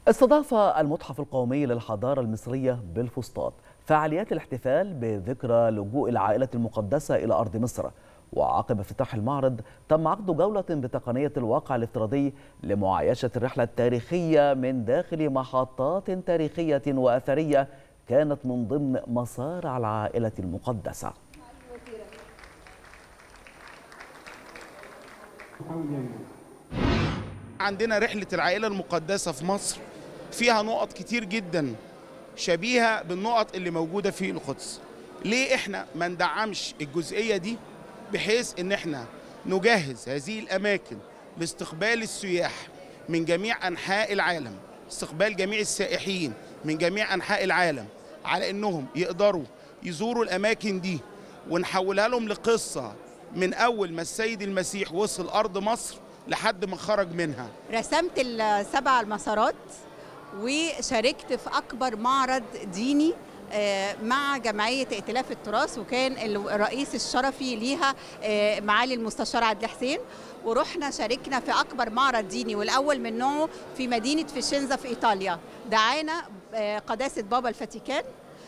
استضاف المتحف القومي للحضارة المصرية بالفسطاط فعاليات الاحتفال بذكرى لجوء العائلة المقدسة إلى أرض مصر وعقب افتتاح المعرض تم عقد جولة بتقنية الواقع الافتراضي لمعايشة الرحلة التاريخية من داخل محطات تاريخية وأثرية كانت من ضمن مسار العائلة المقدسة عندنا رحلة العائلة المقدسة في مصر فيها نقط كتير جدا شبيهة بالنقط اللي موجودة في القدس ليه احنا ما ندعمش الجزئية دي بحيث ان احنا نجهز هذه الأماكن لاستقبال السياح من جميع أنحاء العالم استقبال جميع السائحين من جميع أنحاء العالم على انهم يقدروا يزوروا الأماكن دي ونحولها لهم لقصة من أول ما السيد المسيح وصل أرض مصر لحد ما خرج منها رسمت السبع المسارات وشاركت في أكبر معرض ديني مع جمعية ائتلاف التراث وكان الرئيس الشرفي ليها معالي المستشار عدلي حسين ورحنا شاركنا في أكبر معرض ديني والأول من نوعه في مدينة فيشنزا في إيطاليا دعانا قداسة بابا الفاتيكان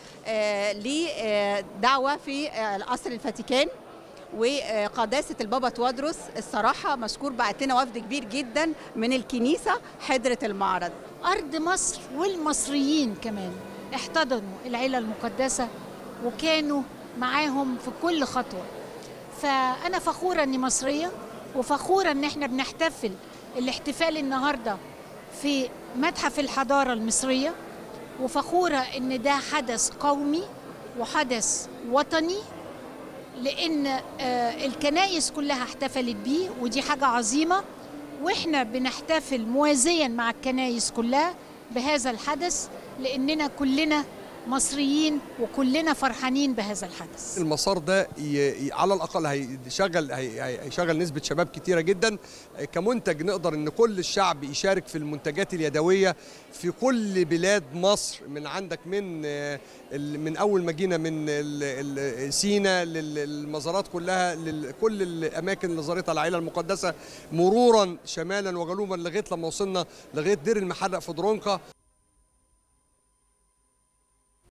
لدعوة في قصر الفاتيكان وقداسة البابا توادرس الصراحة مشكور بعت لنا وفد كبير جدا من الكنيسة حضرة المعرض أرض مصر والمصريين كمان احتضنوا العيلة المقدسة وكانوا معاهم في كل خطوة فأنا فخورة أني مصرية وفخورة أن احنا بنحتفل الاحتفال النهاردة في متحف الحضارة المصرية وفخورة أن ده حدث قومي وحدث وطني لان الكنائس كلها احتفلت بيه ودي حاجه عظيمه واحنا بنحتفل موازيا مع الكنائس كلها بهذا الحدث لاننا كلنا مصريين وكلنا فرحانين بهذا الحدث المسار ده على الاقل هيشغل هيشغل نسبه شباب كتيره جدا كمنتج نقدر ان كل الشعب يشارك في المنتجات اليدويه في كل بلاد مصر من عندك من من اول ما جينا من سينا للمزارات كلها لكل الاماكن اللي زارتها العائله المقدسه مرورا شمالا وجنوبا لغايه لما وصلنا لغايه دير المحرق في درونكا